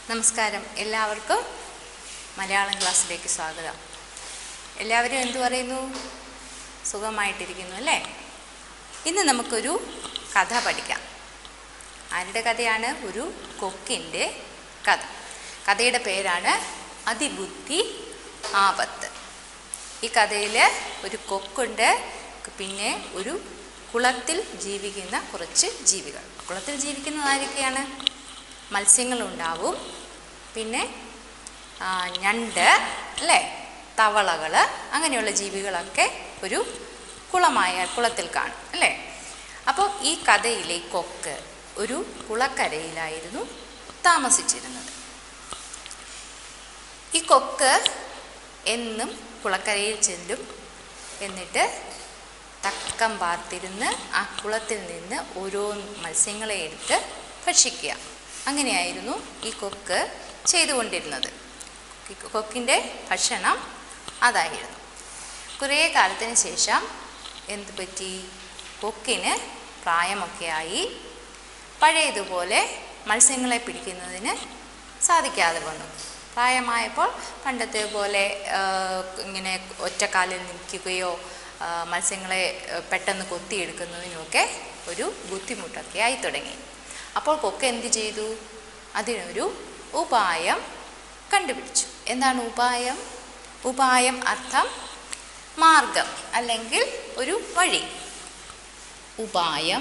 നമസ്കാരം എല്ലാവർക്കും മലയാളം ക്ലാസ്സിലേക്ക് സ്വാഗതം എല്ലാവരും എന്തു പറയുന്നു സുഖമായിട്ടിരിക്കുന്നു അല്ലേ ഇന്ന് നമുക്കൊരു കഥ പഠിക്കാം ആരുടെ കഥയാണ് ഒരു കൊക്കിൻ്റെ കഥ കഥയുടെ പേരാണ് അതിബുദ്ധി ആപത്ത് ഈ കഥയിൽ ഒരു കൊക്കുണ്ട് പിന്നെ ഒരു കുളത്തിൽ ജീവിക്കുന്ന കുറച്ച് ജീവികൾ കുളത്തിൽ ജീവിക്കുന്നത് ആരൊക്കെയാണ് മത്സ്യങ്ങളുണ്ടാവും പിന്നെ ആ, ഞണ്ട് അല്ലേ തവളകൾ അങ്ങനെയുള്ള ജീവികളൊക്കെ ഒരു കുളമായ കുളത്തിൽ കാണും അല്ലേ അപ്പോൾ ഈ കഥയിലെ കൊക്ക് ഒരു കുളക്കരയിലായിരുന്നു താമസിച്ചിരുന്നത് ഈ കൊക്ക് എന്നും കുളക്കരയിൽ ചെല്ലും എന്നിട്ട് തക്കം പാർത്തിരുന്ന് ആ കുളത്തിൽ നിന്ന് ഓരോ മത്സ്യങ്ങളെ എടുത്ത് ഭക്ഷിക്കുക അങ്ങനെയായിരുന്നു ഈ കൊക്ക് ചെയ്തുകൊണ്ടിരുന്നത് ഈ കൊക്കിൻ്റെ ഭക്ഷണം അതായിരുന്നു കുറേ കാലത്തിന് ശേഷം എന്ത് പറ്റി കൊക്കിന് പ്രായമൊക്കെ ആയി പഴയതുപോലെ മത്സ്യങ്ങളെ പിടിക്കുന്നതിന് സാധിക്കാതെ വന്നു പ്രായമായപ്പോൾ പണ്ടത്തെ പോലെ ആ, ഇങ്ങനെ ഒറ്റക്കാലിൽ നിൽക്കുകയോ ആ, മത്സ്യങ്ങളെ ആ, പെട്ടെന്ന് കൊത്തിയെടുക്കുന്നതിനുമൊക്കെ ഒരു ബുദ്ധിമുട്ടൊക്കെ ആയി തുടങ്ങി അപ്പോൾ കൊക്ക് എന്ത് ചെയ്തു അതിനൊരു ഉപായം കണ്ടുപിടിച്ചു എന്താണ് ഉപായം ഉപായം അർത്ഥം മാർഗം അല്ലെങ്കിൽ ഒരു വഴി ഉപായം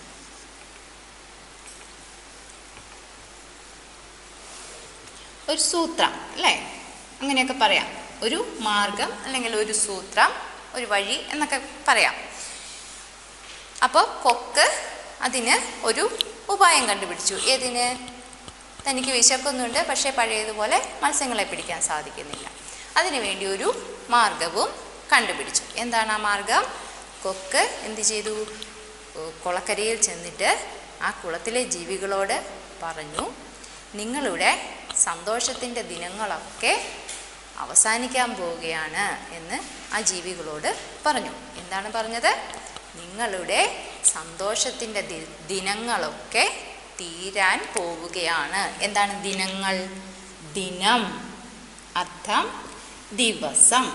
ഒരു സൂത്രം അല്ലേ അങ്ങനെയൊക്കെ പറയാം ഒരു മാർഗം അല്ലെങ്കിൽ ഒരു സൂത്രം ഒരു വഴി എന്നൊക്കെ പറയാം അപ്പോൾ കൊക്ക് അതിന് ഒരു ഉപായം കണ്ടുപിടിച്ചു ഏതിന് തനിക്ക് വിശക്കുന്നുണ്ട് പക്ഷേ പഴയതുപോലെ മത്സ്യങ്ങളെ പിടിക്കാൻ സാധിക്കുന്നില്ല അതിനുവേണ്ടി ഒരു മാർഗവും കണ്ടുപിടിച്ചു എന്താണ് ആ മാർഗം കൊക്ക് എന്ത് ചെയ്തു ഏർ കുളക്കരയിൽ ചെന്നിട്ട് ആ കുളത്തിലെ ജീവികളോട് പറഞ്ഞു നിങ്ങളുടെ സന്തോഷത്തിൻ്റെ ദിനങ്ങളൊക്കെ അവസാനിക്കാൻ പോവുകയാണ് എന്ന് ആ ജീവികളോട് പറഞ്ഞു എന്താണ് പറഞ്ഞത് നിങ്ങളുടെ സന്തോഷത്തിൻ്റെ ദി- ദിനങ്ങളൊക്കെ തീരാൻ പോവുകയാണ് എന്താണ് ദിനങ്ങൾ ദിനം അർത്ഥം ദിവസം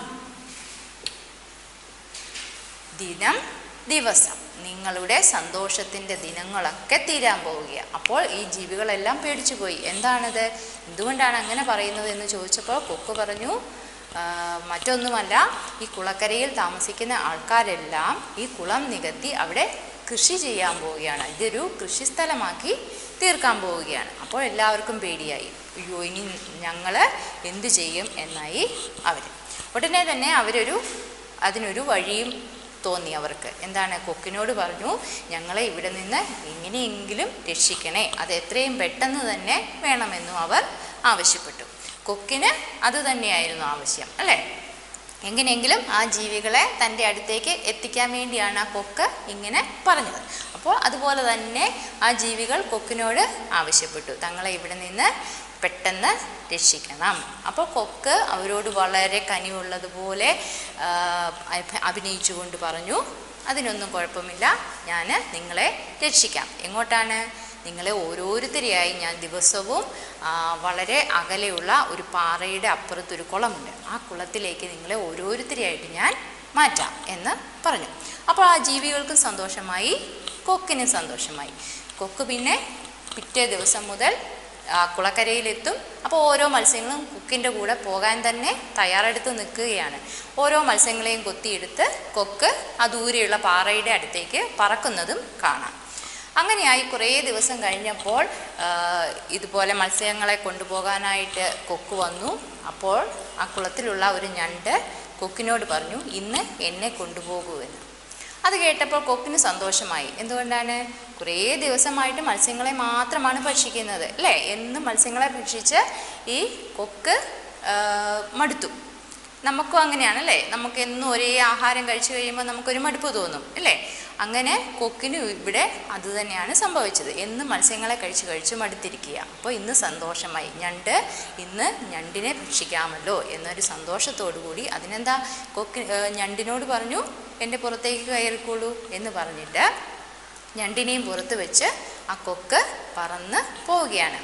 ദിനം ദിവസം നിങ്ങളുടെ സന്തോഷത്തിൻ്റെ ദിനങ്ങളൊക്കെ തീരാൻ പോവുകയാണ് അപ്പോൾ ഈ ജീവികളെല്ലാം പേടിച്ചു പോയി എന്താണിത് എന്തുകൊണ്ടാണ് അങ്ങനെ പറയുന്നത് എന്ന് ചോദിച്ചപ്പോൾ കൊക്ക് പറഞ്ഞു "ആ, മറ്റൊന്നുമല്ല ഈ കുളക്കരയിൽ താമസിക്കുന്ന ആൾക്കാരെല്ലാം ഈ കുളം നികത്തി അവിടെ കൃഷി ചെയ്യാൻ പോവുകയാണ് ഇതൊരു കൃഷിസ്ഥലമാക്കി തീർക്കാൻ പോവുകയാണ് അപ്പോൾ എല്ലാവർക്കും പേടിയായി അയ്യോ ഇനി ഞങ്ങൾ എന്തു ചെയ്യും എന്നായി അവർ ഉടനെ തന്നെ അവരൊരു അതിനൊരു വഴിയും തോന്നി അവർക്ക് എന്താണ് കൊക്കിനോട് പറഞ്ഞു ഞങ്ങളെ ഇവിടെ നിന്ന് എങ്ങനെയെങ്കിലും രക്ഷിക്കണേ അത് എത്രയും പെട്ടെന്ന് തന്നെ വേണമെന്നും അവർ ആവശ്യപ്പെട്ടു കൊക്കിന് അത് തന്നെയായിരുന്നു ആവശ്യം അല്ലേ എങ്ങനെയെങ്കിലും ആ ജീവികളെ തൻ്റെ അടുത്തേക്ക് എത്തിക്കാൻ വേണ്ടിയാണ് ആ കൊക്ക് ഇങ്ങനെ പറഞ്ഞത് അപ്പോൾ അതുപോലെ തന്നെ ആ ജീവികൾ കൊക്കിനോട് ആവശ്യപ്പെട്ടു തങ്ങളെ ഇവിടെ നിന്ന് പെട്ടെന്ന് രക്ഷിക്കണം അപ്പോൾ കൊക്ക് അവരോട് വളരെ കനിവുള്ളതുപോലെ ആ, അഭ- അഭിനയിച്ചുകൊണ്ട് പറഞ്ഞു അതിനൊന്നും കുഴപ്പമില്ല ഞാൻ നിങ്ങളെ രക്ഷിക്കാം എങ്ങോട്ടാണ് നിങ്ങളെ ഓരോരുത്തരെയായി ഞാൻ ദിവസവും ആ, വളരെ അകലെയുള്ള ഒരു പാറയുടെ അപ്പുറത്തൊരു കുളമുണ്ട് ആ കുളത്തിലേക്ക് നിങ്ങളെ ഓരോരുത്തരെയായിട്ട് ഞാൻ മാറ്റാം എന്ന് പറഞ്ഞു അപ്പോൾ ആ ജീവികൾക്കും സന്തോഷമായി കൊക്കിനും സന്തോഷമായി കൊക്ക് പിന്നെ പിറ്റേ ദിവസം മുതൽ ആ, കുളക്കരയിലെത്തും അപ്പോൾ ഓരോ മത്സ്യങ്ങളും കൊക്കിൻ്റെ കൂടെ പോകാൻ തന്നെ തയ്യാറെടുത്ത് നിൽക്കുകയാണ് ഓരോ മത്സ്യങ്ങളെയും കൊത്തിയെടുത്ത് കൊക്ക് ആ ദൂരെയുള്ള പാറയുടെ അടുത്തേക്ക് പറക്കുന്നതും കാണാം അങ്ങനെയായി കുറേ ദിവസം കഴിഞ്ഞപ്പോൾ ആ, ഇതുപോലെ മത്സ്യങ്ങളെ കൊണ്ടുപോകാനായിട്ട് കൊക്ക് വന്നു അപ്പോൾ ആ കുളത്തിലുള്ള ഒരു ഞണ്ട് കൊക്കിനോട് പറഞ്ഞു ഇന്ന് എന്നെ കൊണ്ടുപോകൂ എന്ന് അത് കേട്ടപ്പോൾ കൊക്കിന് സന്തോഷമായി എന്തുകൊണ്ടാണ് കുറേ ദിവസമായിട്ട് മത്സ്യങ്ങളെ മാത്രമാണ് ഭക്ഷിക്കുന്നത് അല്ലേ എന്നും മത്സ്യങ്ങളെ ഭക്ഷിച്ച് ഈ കൊക്ക് ആ, മടുത്തു നമുക്കും അങ്ങനെയാണ് അല്ലേ നമുക്ക് എന്നും ഒരേ ആഹാരം കഴിച്ചു കഴിയുമ്പോൾ നമുക്കൊരു മടുപ്പ് തോന്നും അല്ലേ അങ്ങനെ കൊക്കിന് ഇവിടെ അതുതന്നെയാണ് സംഭവിച്ചത് എന്നും മത്സ്യങ്ങളെ കഴിച്ച് കഴിച്ച് മടുത്തിരിക്കുക അപ്പോൾ ഇന്ന് സന്തോഷമായി ഞണ്ട് ഇന്ന് ഞണ്ടിനെ ഭക്ഷിക്കാമല്ലോ എന്നൊരു സന്തോഷത്തോടു കൂടി അതിനെന്താ കൊക്ക് ഏർ ഞണ്ടിനോട് പറഞ്ഞു എൻ്റെ പുറത്തേക്ക് കയറിക്കോളൂ എന്ന് പറഞ്ഞിട്ട് ഞണ്ടിനെയും പുറത്ത് വെച്ച് ആ കൊക്ക് പറന്ന് പോവുകയാണ്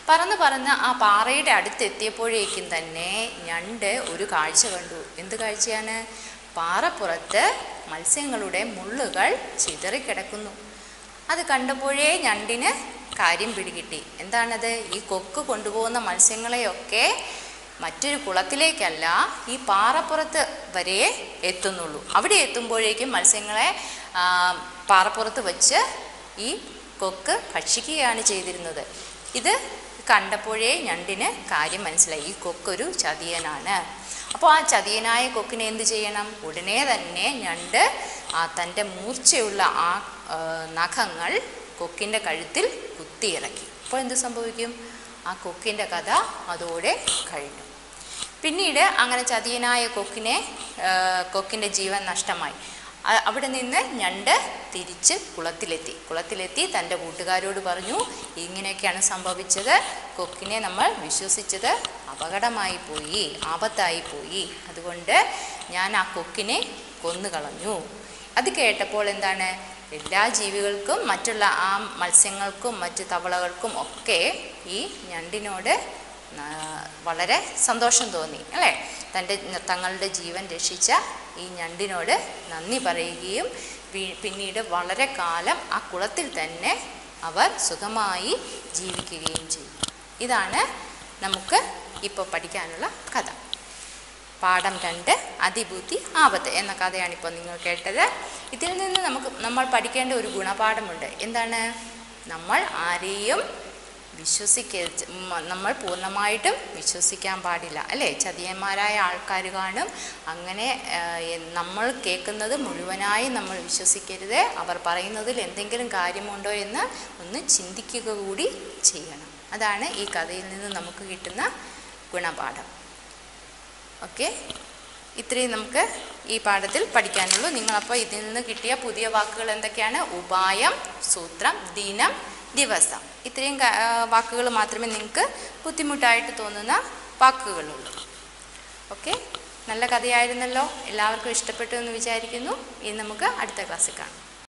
പറന്ന് പറന്ന് ആ പാറയുടെ അടുത്തെത്തിയപ്പോഴേക്കും തന്നെ ഞണ്ട് ഒരു കാഴ്ച കണ്ടു എന്ത് കാഴ്ചയാണ് പാറപ്പുറത്ത് മത്സ്യങ്ങളുടെ മുള്ളുകൾ ചിതറിക്കിടക്കുന്നു അത് കണ്ടപ്പോഴേ ഞണ്ടിന് കാര്യം പിടികിട്ടി എന്താണത് ഈ കൊക്ക് കൊണ്ടുപോകുന്ന മത്സ്യങ്ങളെയൊക്കെ മറ്റൊരു കുളത്തിലേക്കല്ല ഈ പാറപ്പുറത്ത് വരെ എത്തുന്നുള്ളൂ അവിടെ എത്തുമ്പോഴേക്കും മത്സ്യങ്ങളെ ആ, പാറപ്പുറത്ത് വെച്ച് ഈ കൊക്ക് ഭക്ഷിക്കുകയാണ് ചെയ്തിരുന്നത് ഇത് കണ്ടപ്പോഴേ ഞണ്ടിന് കാര്യം മനസ്സിലായി ഈ കൊക്കൊരു ചതിയനാണ് അപ്പോൾ ആ ചതിയനായ കൊക്കിനെ എന്ത് ചെയ്യണം ഉടനെ തന്നെ ഞണ്ട് ആ തൻ്റെ മൂർച്ചയുള്ള ആ ആ, നഖങ്ങൾ കൊക്കിൻ്റെ കഴുത്തിൽ കുത്തിയിറക്കി അപ്പോൾ എന്ത് സംഭവിക്കും ആ കൊക്കിൻ്റെ കഥ അതോടെ കഴിഞ്ഞു പിന്നീട് അങ്ങനെ ചതിയനായ കൊക്കിനെ ആ, കൊക്കിൻ്റെ ജീവൻ നഷ്ടമായി അ- അവിടെ നിന്ന് ഞണ്ട് തിരിച്ച് കുളത്തിലെത്തി കുളത്തിലെത്തി തൻ്റെ കൂട്ടുകാരോട് പറഞ്ഞു ഇങ്ങനെയൊക്കെയാണ് സംഭവിച്ചത് കൊക്കിനെ നമ്മൾ വിശ്വസിച്ചത് അപകടമായി പോയി ആപത്തായി പോയി അതുകൊണ്ട് ഞാൻ ആ കൊക്കിനെ കൊന്നുകളഞ്ഞു അത് കേട്ടപ്പോൾ എന്താണ് എല്ലാ ജീവികൾക്കും മറ്റുള്ള ആ മത്സ്യങ്ങൾക്കും മറ്റ് തവളകൾക്കും ഒക്കെ ഈ ഞണ്ടിനോട് ആ, വളരെ സന്തോഷം തോന്നി അല്ലേ തൻ്റെ തങ്ങളുടെ ജീവൻ രക്ഷിച്ച ഈ ഞണ്ടിനോട് നന്ദി പറയുകയും പി- പിന്നീട് വളരെ കാലം ആ കുളത്തിൽ തന്നെ അവർ സുഖമായി ജീവിക്കുകയും ചെയ്തു ഇതാണ് നമുക്ക് ഇപ്പോൾ പഠിക്കാനുള്ള കഥ പാഠം രണ്ട് അതിബുദ്ധി ആപത്ത് എന്ന കഥയാണ് ഇപ്പോൾ നിങ്ങൾ കേട്ടത് ഇതിൽ നിന്ന് നമുക്ക് നമ്മൾ പഠിക്കേണ്ട ഒരു ഗുണപാഠമുണ്ട് എന്താണ് നമ്മൾ ആരെയും വിശ്വസിക്കരുത് മ- നമ്മൾ പൂർണ്ണമായിട്ടും വിശ്വസിക്കാൻ പാടില്ല അല്ലേ ചതിയന്മാരായ ആൾക്കാർ കാണും അങ്ങനെ ആ, എ- നമ്മൾ കേൾക്കുന്നത് മുഴുവനായി നമ്മൾ വിശ്വസിക്കരുത് അവർ പറയുന്നതിൽ എന്തെങ്കിലും കാര്യമുണ്ടോ എന്ന് ഒന്ന് ചിന്തിക്കുക കൂടി ചെയ്യണം അതാണ് ഈ കഥയിൽ നിന്ന് നമുക്ക് കിട്ടുന്ന ഗുണപാഠം ഓക്കെ ഇത്രയും നമുക്ക് ഈ പാഠത്തിൽ പഠിക്കാനുള്ളൂ നിങ്ങളപ്പോൾ ഇതിൽ നിന്ന് കിട്ടിയ പുതിയ വാക്കുകൾ എന്തൊക്കെയാണ് ഉപായം സൂത്രം ദിനം ദിവസം ഇത്രയും വാക്കുകൾ മാത്രമേ നിങ്ങൾക്ക് ബുദ്ധിമുട്ടായിട്ട് തോന്നുന്ന വാക്കുകളുള്ളൂ ഓക്കെ നല്ല കഥയായിരുന്നല്ലോ എല്ലാവർക്കും ഇഷ്ടപ്പെട്ടു എന്ന് വിചാരിക്കുന്നു ഇനി നമുക്ക് അടുത്ത ക്ലാസ്സിൽ കാണാം